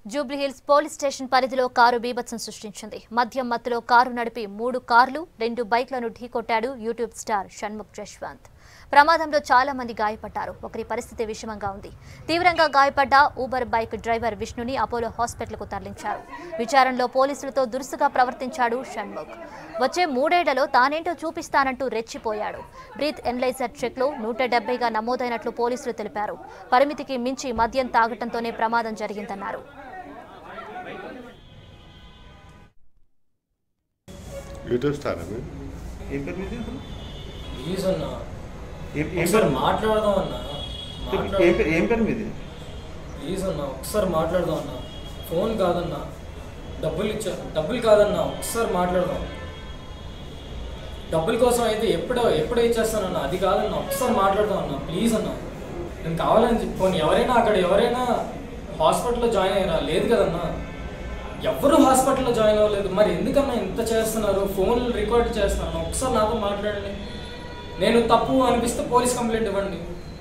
Jubilee Hills police station పరిధిలో car బీభత్సం సృష్టించింది మద్యం మత్తులో కారు నడిపి మూడు కార్లు రెండు బైక్లను ఢీకొట్టాడు యూట్యూబ్ స్టార్ షణ్ముఖ్ జశ్వంత్ ప్రమాదంలో చాలా మంది గాయపడ్డారు ఒకరి పరిస్థితి విషమంగా ఉంది తీవ్రంగా గాయపడ్డ ఊబర్ బైక్ డ్రైవర్ విష్ణుని అపోలో హాస్పిటల్కు తరలించారు విచారణలో పోలీసులతో దురుసుగా ప్రవర్తించాడు షణ్ముఖ్ వచ్చే మూడేళ్లలో తానేంటో చూపిస్తానంటూ రెచ్చిపోయాడు బ్రీత్ ఎనలైజర్ చెక్లో నూట డెబ్బైగా నమోదైనట్లు పోలీసులు తెలిపారు పరిమితికి మించి మద్యం తాగటంతోనే ప్రమాదం జరిగిందన్నారు యూట్యూబ్ స్టార్ అని ఏం పేరు మీది అసలు? ప్లీజ్ అన్న ఏం ఏం ఒకసారి పేరు మాట్లాడదాం అన్న ఏం మాట్లాడ పేరు ఏం పేరు మీది ప్లీజ్ అన్న ఒకసారి మాట్లాడదాం అన్న ఫోన్ కాదన్న డబ్బులు ఇచ్చా డబ్బులు కాదన్న ఒకసారి మాట్లాడదాం డబ్బుల కోసం అయితే ఎప్పుడో ఎప్పుడో ఇచ్చేస్తానన్న అది కాదన్న ఒకసారి మాట్లాడదాం అన్న ప్లీజ్ అన్న నేను కావాలని చెప్పి పోనీ ఎవరైనా అక్కడ ఎవరైనా హాస్పిటల్లో జాయిన్ అయ్యారా లేదు కదన్నా ఎవరు హాస్పిటల్లో జాయిన్ అవ్వలేదు మరి ఎందుకన్నా ఇంత చేస్తున్నారు ఫోన్లు రికార్డ్ చేస్తున్నాను ఒకసారి నాతో మాట్లాడండి నేను తప్పు అనిపిస్తే పోలీస్ కంప్లైంట్ ఇవ్వండి